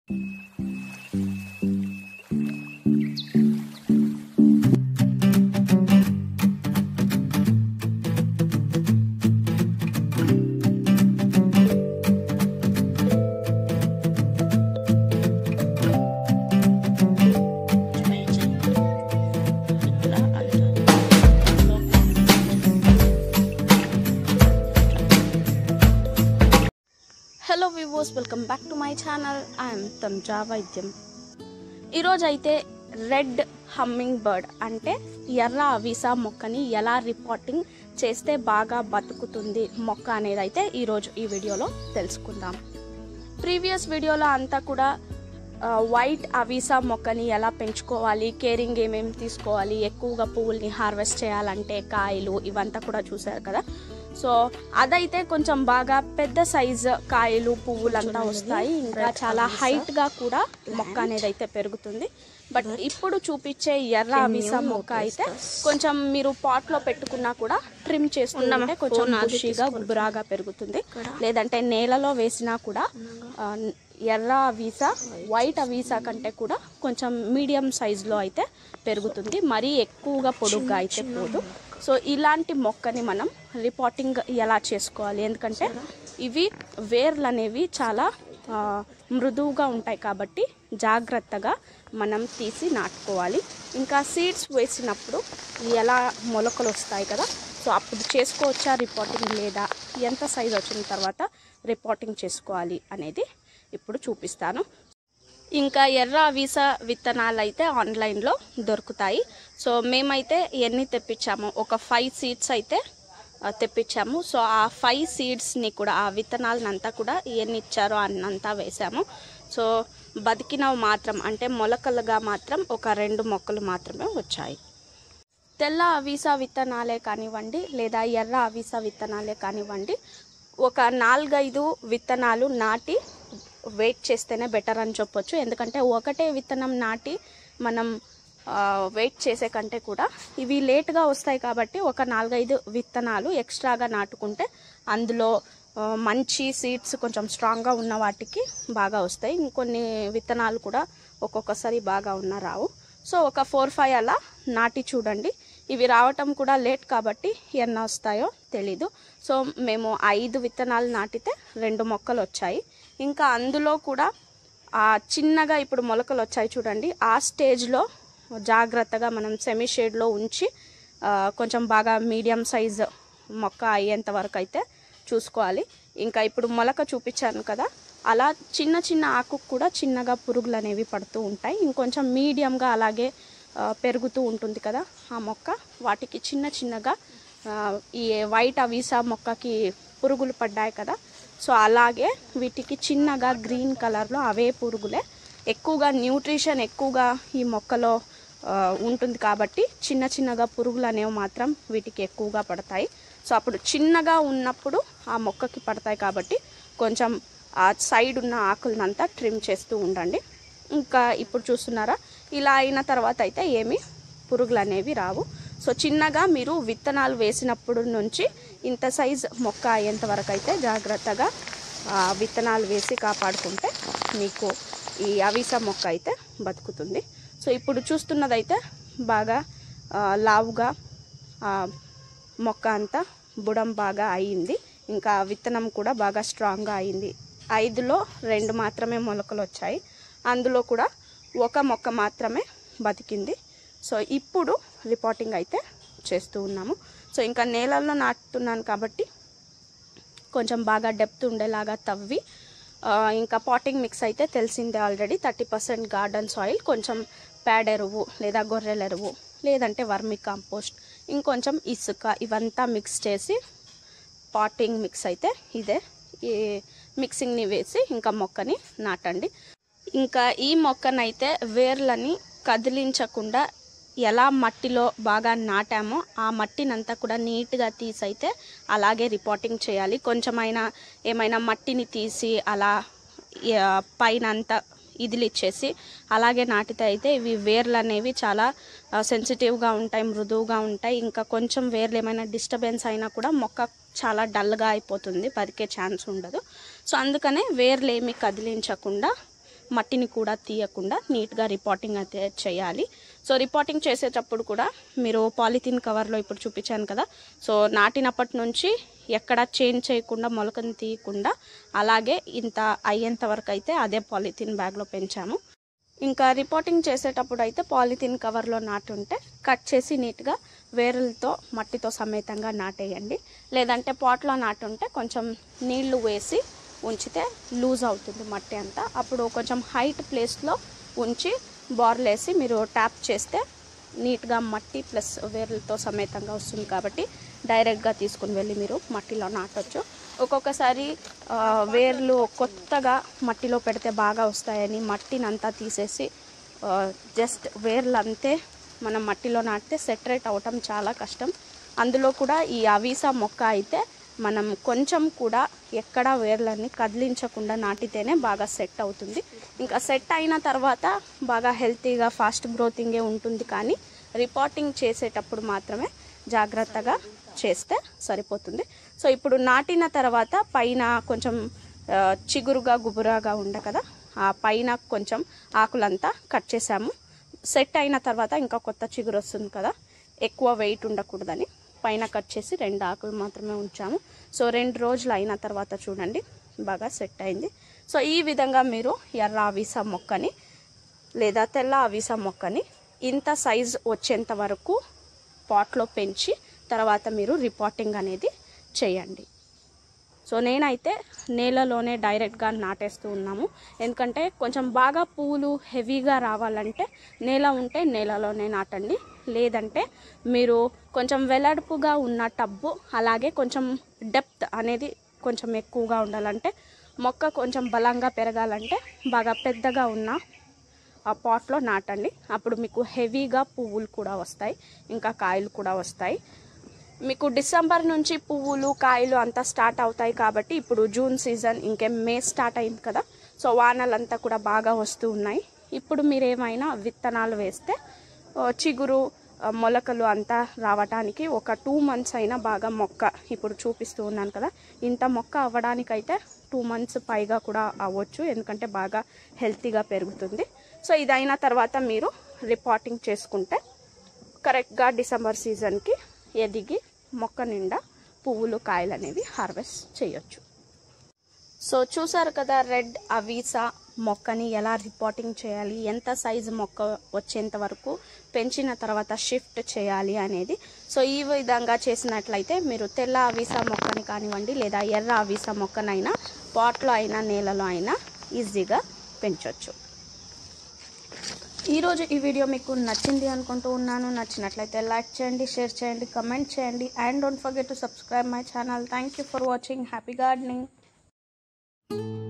hello వివోస్ welcome back to my channel I'm Tanja వైద్యం ఈరోజు అయితే రెడ్ హమ్మింగ్ బర్డ్ అంటే ఎర్ర అవిసా మొక్కని ఎలా రిపోర్టింగ్ చేస్తే బాగా బతుకుతుంది మొక్క అనేది అయితే ఈరోజు ఈ వీడియోలో తెలుసుకుందాం ప్రీవియస్ వీడియోలో అంతా కూడా ఆ, వైట్ అవిసా మొక్కని ఎలా పెంచుకోవాలి కేరింగ్ ఏమేమి తీసుకోవాలి ఎక్కువగా పువ్వుల్ని హార్వెస్ట్ చేయాలంటే కాయలు ఇవంతా కూడా చూసారు కదా సో అదైతే కొంచెం బాగా పెద్ద సైజ్ కాయలు పువ్వులంతా వస్తాయి ఇంకా చాలా హైట్ గా కూడా మొక్క అనేది అయితే పెరుగుతుంది బట్ ఇప్పుడు చూపించే ఎర్ర అవిసా మొక్క అయితే కొంచెం మీరు పాట్ లో పెట్టుకున్నా కూడా ట్రిమ్ చేసుకుంటే కొంచెం బుషీగా గుబురాగా పెరుగుతుంది లేదంటే నేలలో వేసినా కూడా ఆ, ఎర్ర వీసా వైట్ వీసా కంటే కూడా కొంచెం మీడియం సైజులో అయితే పెరుగుతుంది మరీ ఎక్కువగా పొడుగ్గా అయితే పోదు సో ఇలాంటి మొక్కని మనం రిపోర్టింగ్ ఎలా చేసుకోవాలి ఎందుకంటే ఇవి వేర్లు అనేవి చాలా ఆ, మృదువుగా ఉంటాయి కాబట్టి జాగ్రత్తగా మనం తీసి నాటుకోవాలి ఇంకా సీడ్స్ వేసినప్పుడు ఎలా మొలకలు వస్తాయి కదా సో అప్పుడు చేసుకోవచ్చా రిపోర్టింగ్ లేదా ఎంత సైజ్ వచ్చిన తర్వాత రిపోర్టింగ్ చేసుకోవాలి అనేది ఇప్పుడు చూపిస్తాను ఇంకా ఎర్ర వీసా విత్తనాలు అయితే ఆన్లైన్లో దొరుకుతాయి సో మేమైతే ఎన్ని తెప్పించాము ఒక ఫైవ్ సీడ్స్ అయితే ఆ, తెప్పించాము సో ఆ ఫైవ్ సీడ్స్ని కూడా ఆ విత్తనాలనంతా కూడా ఎన్ని ఇచ్చారో అన్నంతా వేసాము సో బతికినవి మాత్రం అంటే మొలకలుగా మాత్రం ఒక రెండు మొక్కలు మాత్రమే వచ్చాయి తెల్ల అవిసా విత్తనాలే కానివ్వండి లేదా ఎర్ర అవిసా విత్తనాలే కానివ్వండి ఒక నాలుగైదు విత్తనాలు నాటి వెయిట్ చేస్తేనే బెటర్ అని చెప్పొచ్చు ఎందుకంటే ఒకటే విత్తనం నాటి మనం ఆ, వెయిట్ చేసే కంటే కూడా ఇవి లేట్గా వస్తాయి కాబట్టి ఒక నాలుగైదు విత్తనాలు ఎక్స్ట్రాగా నాటుకుంటే అందులో ఆ, మంచి సీడ్స్ కొంచెం స్ట్రాంగ్గా ఉన్న వాటికి బాగా వస్తాయి ఇంకొన్ని విత్తనాలు కూడా ఒక్కొక్కసారి బాగా ఉన్న రావు సో ఒక ఫోర్ ఫైవ్ అలా నాటి చూడండి ఇవి రావటం కూడా లేట్ కాబట్టి ఎన్న వస్తాయో తెలీదు సో మేము ఐదు విత్తనాలు నాటితే రెండు మొక్కలు వచ్చాయి ఇంకా అందులో కూడా ఆ చిన్నగా ఇప్పుడు మొలకలు వచ్చాయి చూడండి ఆ స్టేజ్లో జాగ్రత్తగా మనం సెమీ షేడ్లో ఉంచి ఆ, కొంచెం బాగా మీడియం సైజ్ మొక్క అయ్యేంత వరకు అయితే చూసుకోవాలి ఇంకా ఇప్పుడు మొలక చూపించాను కదా అలా చిన్న చిన్న ఆకుకు కూడా చిన్నగా పురుగులు అనేవి పడుతూ ఉంటాయి ఇంకొంచెం మీడియంగా అలాగే ఆ, పెరుగుతూ ఉంటుంది కదా ఆ మొక్క వాటికి చిన్న చిన్నగా ఆ, ఈ వైట్ అవీసా మొక్కకి పురుగులు పడ్డాయి కదా సో అలాగే వీటికి చిన్నగా గ్రీన్ కలర్లో అవే పురుగులే ఎక్కువగా న్యూట్రిషన్ ఎక్కువగా ఈ మొక్కలో ఆ, ఉంటుంది కాబట్టి చిన్న చిన్నగా పురుగులు అనేవి మాత్రం వీటికి ఎక్కువగా పడతాయి సో అప్పుడు చిన్నగా ఉన్నప్పుడు ఆ మొక్కకి పడతాయి కాబట్టి కొంచెం ఆ సైడ్ ఉన్న ఆకులనంతా ట్రిమ్ చేస్తూ ఉండండి ఇంకా ఇప్పుడు చూస్తున్నారా ఇలా అయిన తర్వాత అయితే ఏమీ పురుగులు అనేవి రావు సో చిన్నగా మీరు విత్తనాలు వేసినప్పుడు నుంచి ఇంత సైజ్ మొక్క అయ్యేంత వరకు అయితే జాగ్రత్తగా ఆ, విత్తనాలు వేసి కాపాడుకుంటే మీకు ఈ అవిస మొక్క అయితే బతుకుతుంది సో ఇప్పుడు చూస్తున్నదైతే బాగా ఆ, లావుగా ఆ, మొక్క అంతా బుడం బాగా అయ్యింది ఇంకా విత్తనం కూడా బాగా స్ట్రాంగ్గా అయింది ఐదులో రెండు మాత్రమే మొలకలు వచ్చాయి అందులో కూడా ఒక మొక్క మాత్రమే బతికింది సో ఇప్పుడు రిపోర్టింగ్ అయితే చేస్తూ ఉన్నాము సో ఇంకా నేలల్లో నాటుతున్నాను కాబట్టి కొంచెం బాగా డెప్త్ ఉండేలాగా తవ్వి ఆ, ఇంకా పాటింగ్ మిక్స్ అయితే తెలిసిందే already thirty percent garden soil కొంచెం ప్యాడ్ ఎరువు లేదా గొర్రెల ఎరువు లేదంటే వర్మి కాంపోస్ట్ ఇంకొంచెం ఇసుక ఇవంతా మిక్స్ చేసి పాటింగ్ మిక్స్ అయితే ఇదే ఈ మిక్సింగ్ని వేసి ఇంకా మొక్కని నాటండి ఇంకా ఈ మొక్కనైతే వేర్లని కదిలించకుండా ఎలా మట్టిలో బాగా నాటామో ఆ మట్టినంతా కూడా నీట్గా తీసైతే అలాగే రిపోర్టింగ్ చేయాలి కొంచెమైనా ఏమైనా మట్టిని తీసి అలా ఆ, పైన అంతా ఇదిలిచ్చేసి అలాగే నాటితే అయితే ఇవి వేర్లు అనేవి చాలా సెన్సిటివ్గా ఉంటాయి మృదువుగా ఉంటాయి ఇంకా కొంచెం వేర్లు ఏమైనా డిస్టర్బెన్స్ అయినా కూడా మొక్క చాలా డల్గా అయిపోతుంది బతికే ఛాన్స్ ఉండదు సో అందుకనే వేర్లు ఏమి కదిలించకుండా మట్టిని కూడా తీయకుండా నీట్గా రిపోర్టింగ్ అయితే చేయాలి సో రిపోర్టింగ్ చేసేటప్పుడు కూడా మీరు పాలిథిన్ కవర్లో ఇప్పుడు చూపించాను కదా సో నాటినప్పటి నుంచి ఎక్కడ చేంజ్ చేయకుండా మొలకను తీయకుండా అలాగే ఇంత అయ్యేంత వరకు అయితే అదే పాలిథిన్ బ్యాగ్లో పెంచాము ఇంకా రిపోర్టింగ్ చేసేటప్పుడు అయితే పాలిథిన్ కవర్లో నాటుంటే కట్ చేసి నీట్గా వేరులతో మట్టితో సమేతంగా నాటేయండి లేదంటే పాట్లో నాటుంటే కొంచెం నీళ్లు వేసి ఉంచితే లూజ్ అవుతుంది మట్టి అంతా అప్పుడు కొంచెం హైట్ ప్లేస్లో ఉంచి బార్లు వేసి మీరు ట్యాప్ చేస్తే నీట్గా మట్టి ప్లస్ వేర్లతో సమేతంగా వస్తుంది కాబట్టి డైరెక్ట్గా తీసుకుని వెళ్ళి మీరు మట్టిలో నాటొచ్చు ఒక్కొక్కసారి ఆ, వేర్లు కొత్తగా మట్టిలో పెడితే బాగా వస్తాయని మట్టిని అంతా తీసేసి ఆ, జస్ట్ వేర్లు అంతే మనం మట్టిలో నాటితే సెటరేట్ అవటం చాలా కష్టం అందులో కూడా ఈ అవీసా మొక్క అయితే మనం కొంచెం కూడా ఎక్కడ వేర్లని కదిలించకుండా నాటితేనే బాగా సెట్ అవుతుంది ఇంకా సెట్ అయిన తర్వాత బాగా హెల్తీగా ఫాస్ట్ గ్రోతింగే ఉంటుంది కానీ రిపోర్టింగ్ చేసేటప్పుడు మాత్రమే జాగ్రత్తగా చేస్తే సరిపోతుంది సో ఇప్పుడు నాటిన తర్వాత పైన కొంచెం ఆ, చిగురుగా గుబురాగా ఉండ కదా ఆ పైన కొంచెం ఆకులంతా కట్ చేసాము సెట్ అయిన తర్వాత ఇంకా కొత్త చిగురు వస్తుంది కదా ఎక్కువ వెయిట్ ఉండకూడదని పైన కట్ చేసి రెండు ఆకులు మాత్రమే ఉంచాము సో రెండు రోజులు అయిన తర్వాత చూడండి బాగా సెట్ అయింది సో ఈ విధంగా మీరు ఎర్ర అవిసా మొక్కని లేదా తెల్ల అవిసా మొక్కని ఇంత సైజ్ వచ్చేంత వరకు పాట్లో పెంచి తర్వాత మీరు రిపోర్టింగ్ అనేది చేయండి సో నేనైతే నేలలోనే డైరెక్ట్గా నాటేస్తూ ఉన్నాము ఎందుకంటే కొంచెం బాగా పువ్వులు హెవీగా రావాలంటే నేల ఉంటే నేలలోనే నాటండి లేదంటే మీరు కొంచెం వెడల్పుగా ఉన్న టబ్బు అలాగే కొంచెం డెప్త్ అనేది కొంచెం ఎక్కువగా ఉండాలంటే మొక్క కొంచెం బలంగా పెరగాలంటే బాగా పెద్దగా ఉన్న ఆ పాట్లో నాటండి అప్పుడు మీకు హెవీగా పువ్వులు కూడా వస్తాయి ఇంకా కాయలు కూడా వస్తాయి మీకు డిసెంబర్ నుంచి పువ్వులు కాయలు అంతా స్టార్ట్ అవుతాయి కాబట్టి ఇప్పుడు జూన్ సీజన్ ఇంకే మే స్టార్ట్ అయింది కదా సో వానలంతా కూడా బాగా వస్తూ ఉన్నాయి ఇప్పుడు మీరు ఏమైనా విత్తనాలు వేస్తే ఆ, చిగురు ఆ, మొలకలు అంతా రావటానికి ఒక టూ మంత్స్ అయినా బాగా మొక్క ఇప్పుడు చూపిస్తూ ఉన్నాను కదా ఇంత మొక్క అవ్వడానికైతే టూ మంత్స్ పైగా కూడా అవ్వచ్చు ఎందుకంటే బాగా హెల్తీగా పెరుగుతుంది సో ఇది అయిన తర్వాత మీరు రిపోర్టింగ్ చేసుకుంటే కరెక్ట్గా డిసెంబర్ సీజన్కి ఎదిగి మొక్క నిండా పువ్వులు కాయలు అనేవి హార్వెస్ట్ చేయొచ్చు సో చూసారు కదా రెడ్ అవీసా మొక్కని ఎలా రిపోర్టింగ్ చేయాలి ఎంత సైజు మొక్క వచ్చేంత వరకు పెంచిన తర్వాత షిఫ్ట్ చేయాలి అనేది సో ఈ విధంగా చేసినట్లయితే మీరు తెల్ల అవీసా మొక్కని కానివ్వండి లేదా ఎర్ర అవీసా మొక్కనైనా పాట్లో అయినా నేలలో అయినా ఈజీగా పెంచవచ్చు ఈరోజు ఈ వీడియో మీకు నచ్చింది అనుకుంటూ ఉన్నాను నచ్చినట్లయితే లైక్ చేయండి షేర్ చేయండి కమెంట్ చేయండి and don't forget to subscribe my channel thank you for watching happy gardening